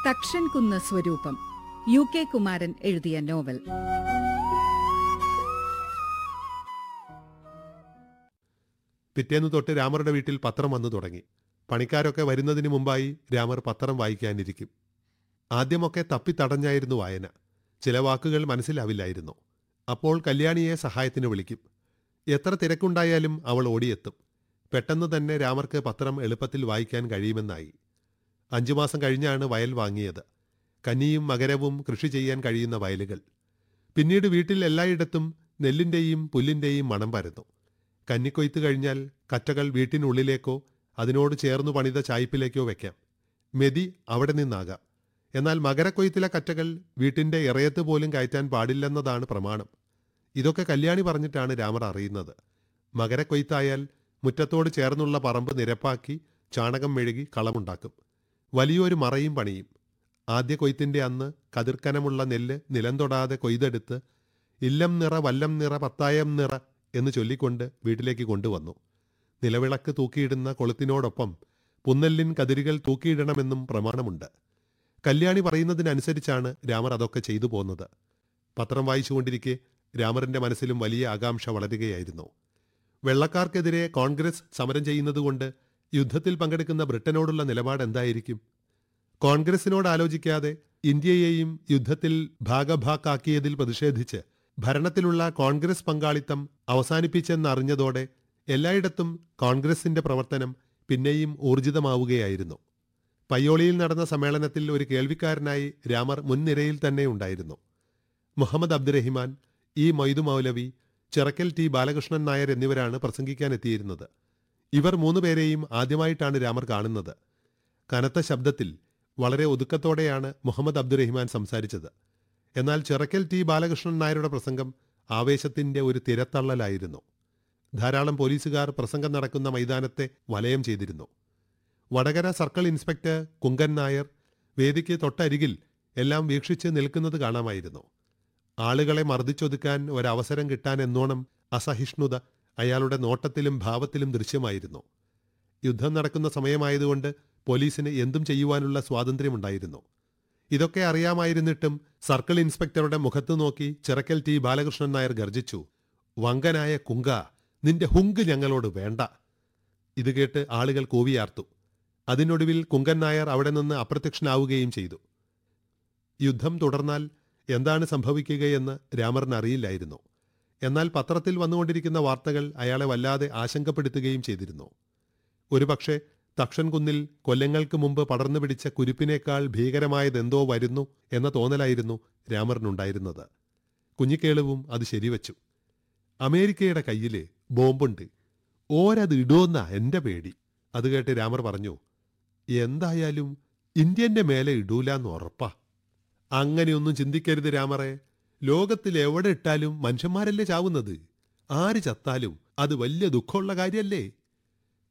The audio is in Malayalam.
തക്ഷൻ കുന്ന് സ്വരൂപം യു കെ കുമാരൻ എഴുതിയ നോവൽ പിറ്റേന്ന് തൊട്ട് രാമറുടെ വീട്ടിൽ പത്രം വന്നു തുടങ്ങി പണിക്കാരൊക്കെ വരുന്നതിന് മുമ്പായി രാമർ പത്രം വായിക്കാനിരിക്കും ആദ്യമൊക്കെ തപ്പിത്തടഞ്ഞായിരുന്നു വായന ചില വാക്കുകൾ മനസ്സിലാവില്ലായിരുന്നു അപ്പോൾ കല്യാണിയെ സഹായത്തിന് വിളിക്കും എത്ര തിരക്കുണ്ടായാലും അവൾ ഓടിയെത്തും പെട്ടെന്ന് തന്നെ രാമർക്ക് പത്രം എളുപ്പത്തിൽ വായിക്കാൻ കഴിയുമെന്നായി അഞ്ചു മാസം കഴിഞ്ഞാണ് വയൽ വാങ്ങിയത് കന്നിയും മകരവും കൃഷി ചെയ്യാൻ കഴിയുന്ന വയലുകൾ പിന്നീട് വീട്ടിൽ എല്ലായിടത്തും നെല്ലിൻ്റെയും പുല്ലിൻ്റെയും മണം പരന്നു കന്നിക്കൊയ്ത്ത് കഴിഞ്ഞാൽ കറ്റകൾ വീട്ടിനുള്ളിലേക്കോ അതിനോട് ചേർന്നു പണിത ചായ്പിലേക്കോ വെക്കാം മെതി അവിടെ നിന്നാകാം എന്നാൽ മകരക്കൊയ്ത്തിലെ കറ്റകൾ വീട്ടിന്റെ ഇറയത്ത് പോലും കയറ്റാൻ പാടില്ലെന്നതാണ് പ്രമാണം ഇതൊക്കെ കല്യാണി പറഞ്ഞിട്ടാണ് രാമർ അറിയുന്നത് മകരക്കൊയ്ത്തായാൽ മുറ്റത്തോട് ചേർന്നുള്ള പറമ്പ് നിരപ്പാക്കി ചാണകം മെഴുകി കളമുണ്ടാക്കും വലിയൊരു മറയും പണിയും ആദ്യ കൊയ്ത്തിന്റെ അന്ന് കതിർക്കനമുള്ള നെല്ല് നിലം തൊടാതെ കൊയ്തെടുത്ത് ഇല്ലം നിറ വല്ലം നിറ പത്തായം നിറ എന്ന് ചൊല്ലിക്കൊണ്ട് വീട്ടിലേക്ക് കൊണ്ടുവന്നു നിലവിളക്ക് തൂക്കിയിടുന്ന കൊളുത്തിനോടൊപ്പം പുന്നെല്ലിൻ കതിരുകൾ തൂക്കിയിടണമെന്നും പ്രമാണമുണ്ട് കല്യാണി പറയുന്നതിനനുസരിച്ചാണ് രാമർ അതൊക്കെ ചെയ്തു പോന്നത് പത്രം വായിച്ചുകൊണ്ടിരിക്കെ രാമറിന്റെ മനസ്സിലും വലിയ ആകാംക്ഷ വളരുകയായിരുന്നു വെള്ളക്കാർക്കെതിരെ കോൺഗ്രസ് സമരം ചെയ്യുന്നതുകൊണ്ട് യുദ്ധത്തിൽ പങ്കെടുക്കുന്ന ബ്രിട്ടനോടുള്ള നിലപാട് എന്തായിരിക്കും കോൺഗ്രസിനോട് ആലോചിക്കാതെ ഇന്ത്യയെയും യുദ്ധത്തിൽ ഭാഗഭാക്കാക്കിയതിൽ പ്രതിഷേധിച്ച് ഭരണത്തിലുള്ള കോൺഗ്രസ് പങ്കാളിത്തം അവസാനിപ്പിച്ചെന്നറിഞ്ഞതോടെ എല്ലായിടത്തും കോൺഗ്രസിന്റെ പ്രവർത്തനം പിന്നെയും ഊർജിതമാവുകയായിരുന്നു പയ്യോളിയിൽ നടന്ന സമ്മേളനത്തിൽ ഒരു കേൾവിക്കാരനായി രാമർ മുൻനിരയിൽ തന്നെ ഉണ്ടായിരുന്നു മുഹമ്മദ് അബ്ദുറഹിമാൻ ഇ മൊയ്തു മൗലവി ചിറക്കൽ ടി ബാലകൃഷ്ണൻ നായർ എന്നിവരാണ് പ്രസംഗിക്കാനെത്തിയിരുന്നത് ഇവർ മൂന്നുപേരെയും ആദ്യമായിട്ടാണ് രാമർ കാണുന്നത് കനത്ത ശബ്ദത്തിൽ വളരെ ഒതുക്കത്തോടെയാണ് മുഹമ്മദ് അബ്ദുറഹിമാൻ സംസാരിച്ചത് എന്നാൽ ചിറക്കൽ ടി ബാലകൃഷ്ണൻ നായരുടെ പ്രസംഗം ആവേശത്തിന്റെ ഒരു തിരത്തള്ളലായിരുന്നു ധാരാളം പോലീസുകാർ പ്രസംഗം നടക്കുന്ന മൈതാനത്തെ വലയം ചെയ്തിരുന്നു വടകര സർക്കിൾ ഇൻസ്പെക്ടർ കുങ്കൻ നായർ വേദിക്ക് തൊട്ടരികിൽ എല്ലാം വീക്ഷിച്ച് നിൽക്കുന്നത് കാണാമായിരുന്നു ആളുകളെ മർദ്ദിച്ചൊതുക്കാൻ ഒരവസരം കിട്ടാൻ എന്നോണം അസഹിഷ്ണുത അയാളുടെ നോട്ടത്തിലും ഭാവത്തിലും ദൃശ്യമായിരുന്നു യുദ്ധം നടക്കുന്ന സമയമായതുകൊണ്ട് പോലീസിന് എന്തും ചെയ്യുവാനുള്ള സ്വാതന്ത്ര്യമുണ്ടായിരുന്നു ഇതൊക്കെ അറിയാമായിരുന്നിട്ടും സർക്കിൾ ഇൻസ്പെക്ടറുടെ മുഖത്ത് നോക്കി ചിറക്കൽ ടി ബാലകൃഷ്ണൻ നായർ ഗർജിച്ചു വങ്കനായ കുങ്ക നിന്റെ ഹുങ്ക് ഞങ്ങളോട് വേണ്ട ഇത് കേട്ട് ആളുകൾ കൂവിയാർത്തു അതിനൊടുവിൽ കുങ്കൻ നായർ അവിടെ നിന്ന് അപ്രത്യക്ഷനാവുകയും ചെയ്തു യുദ്ധം തുടർന്നാൽ എന്താണ് സംഭവിക്കുകയെന്ന് രാമറിന് അറിയില്ലായിരുന്നു എന്നാൽ പത്രത്തിൽ വന്നുകൊണ്ടിരിക്കുന്ന വാർത്തകൾ അയാളെ വല്ലാതെ ആശങ്കപ്പെടുത്തുകയും ചെയ്തിരുന്നു ഒരുപക്ഷെ തക്ഷൻകുന്നിൽ കൊല്ലങ്ങൾക്ക് മുമ്പ് പടർന്നു പിടിച്ച കുരുപ്പിനേക്കാൾ ഭീകരമായതെന്തോ വരുന്നു എന്ന തോന്നലായിരുന്നു രാമറിനുണ്ടായിരുന്നത് കുഞ്ഞിക്കേളുവും അത് ശരിവച്ചു അമേരിക്കയുടെ കയ്യില് ബോംബുണ്ട് ഓരത് ഇടുമെന്നാ എന്റെ പേടി അത് കേട്ട് രാമർ പറഞ്ഞു എന്തായാലും ഇന്ത്യന്റെ മേലെ ഇടൂലെന്ന് ഉറപ്പാ അങ്ങനെയൊന്നും ചിന്തിക്കരുത് രാമറെ ലോകത്തിൽ എവിടെ ഇട്ടാലും മനുഷ്യന്മാരല്ലേ ചാവുന്നത് ആര് ചത്താലും അത് വലിയ ദുഃഖമുള്ള കാര്യല്ലേ